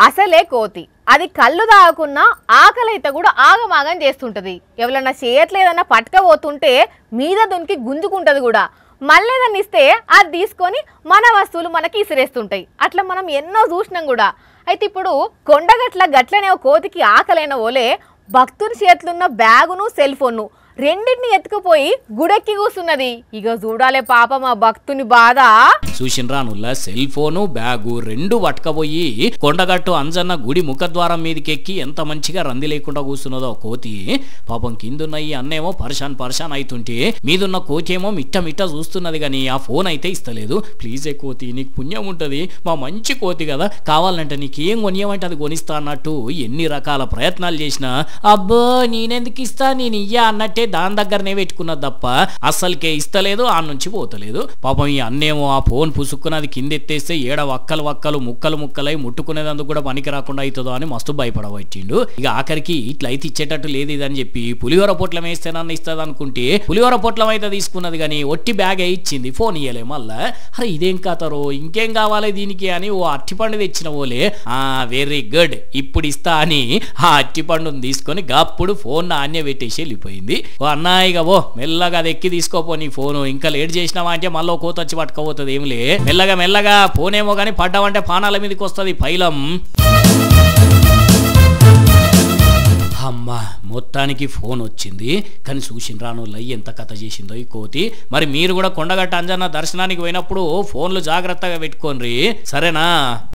అసలే కోతి అది కళ్ళు తాగకున్నా ఆకలి అయితే కూడా ఆగమాగం చేస్తుంటది ఎవరన్నా చేయట్లేదన్నా పట్టుకపోతుంటే మీద దునికి గుంజుకుంటది కూడా మళ్ళీ ఏదన్నా ఇస్తే అది తీసుకొని మన వస్తువులు మనకి ఇసిరేస్తుంటాయి అట్లా మనం ఎన్నో చూసినాం కూడా అయితే ఇప్పుడు కొండగట్ల గట్లనే ఓ కోతికి ఆకలైన ఓలే భక్తుని చేతులున్న బ్యాగును సెల్ ఫోన్ను రెండింటిని ఎత్తుకుపోయి గుడెక్కి కూసున్నది ఇక చూడాలే పాపం ఆ భక్తుని బాధ చూసినరా నుల్ల సెల్ ఫోను బ్యాగు రెండు పట్టుకపోయి కొండగట్టు అంజన్న గుడి ముఖద్వారం మీదకి ఎక్కి ఎంత మంచిగా రంది లేకుండా కూర్చున్నదో ఆ కోతి పాపం కిందున్న ఈ అన్నేమో పర్షాన్ పర్షాన్ అవుతుంటే మీదున్న కోతి ఏమో మిట్ట మిట్ట చూస్తున్నది కానీ ఆ ఫోన్ అయితే ఇస్తలేదు ప్లీజ్ ఏ కోతి నీకు పుణ్యం ఉంటది మా మంచి కోతి కదా కావాలంటే నీకేం కొనియమంటే అది కొనిస్తా అన్నట్టు ఎన్ని రకాల ప్రయత్నాలు చేసినా అబ్బో నేనెందుకు ఇస్తా నేను ఇయ్యా అన్నట్టే దాని దగ్గరనే పెట్టుకున్నది తప్ప అస్సలకే ఇస్తలేదు ఆ నుంచి పోతలేదు పాపం ఈ అన్నేమో ఆ ఫోన్ పుసుక్కున్నది కింద ఎత్తేస్తే ఏడ వక్కలు వక్కలు ముక్కలు ముక్కలై ముట్టుకునేందుకు కూడా పనికి రాకుండా అవుతుందో అని మస్తు భయపడవచ్చిండు ఇక ఆఖరికి ఇట్లా అయితే ఇచ్చేటట్టు లేదు ఇదని చెప్పి పులిహోర పొట్లం వేస్తే నన్ను ఇస్తుంది అనుకుంటే పులిహోర పొట్లం అయితే తీసుకున్నది కానీ ఒట్టి బ్యాగ్ ఇచ్చింది ఫోన్ ఇయ్యలే మళ్ళా అరే ఇదేం కథరో ఇంకేం కావాలి దీనికి అని ఓ అట్టిపండు తెచ్చిన ఓలే ఆ వెరీ గుడ్ ఇప్పుడు ఇస్తా అని ఆ అట్టిపండుని తీసుకొని గప్పుడు ఫోన్ నాణ్య పెట్టేసి వెళ్ళిపోయింది ఓ అన్నాయిగా ఓ మెల్లగా అది ఎక్కి తీసుకోపో నీ ఫోను ఇంకా లేట్ చేసినావా అంటే మళ్ళీ కోత వచ్చి పట్టుకోపోతుంది ఏంలే మెల్లగా మెల్లగా ఫోన్ ఏమో కానీ పడ్డావంటే పానాల మీదకి వస్తుంది పైలం అమ్మా మొత్తానికి ఫోన్ వచ్చింది కానీ చూసిన రాను లై ఎంత కథ చేసిందో ఈ కోతి మరి మీరు కూడా కొండగట్ట అంజన్న దర్శనానికి పోయినప్పుడు ఫోన్లు జాగ్రత్తగా పెట్టుకోండి సరేనా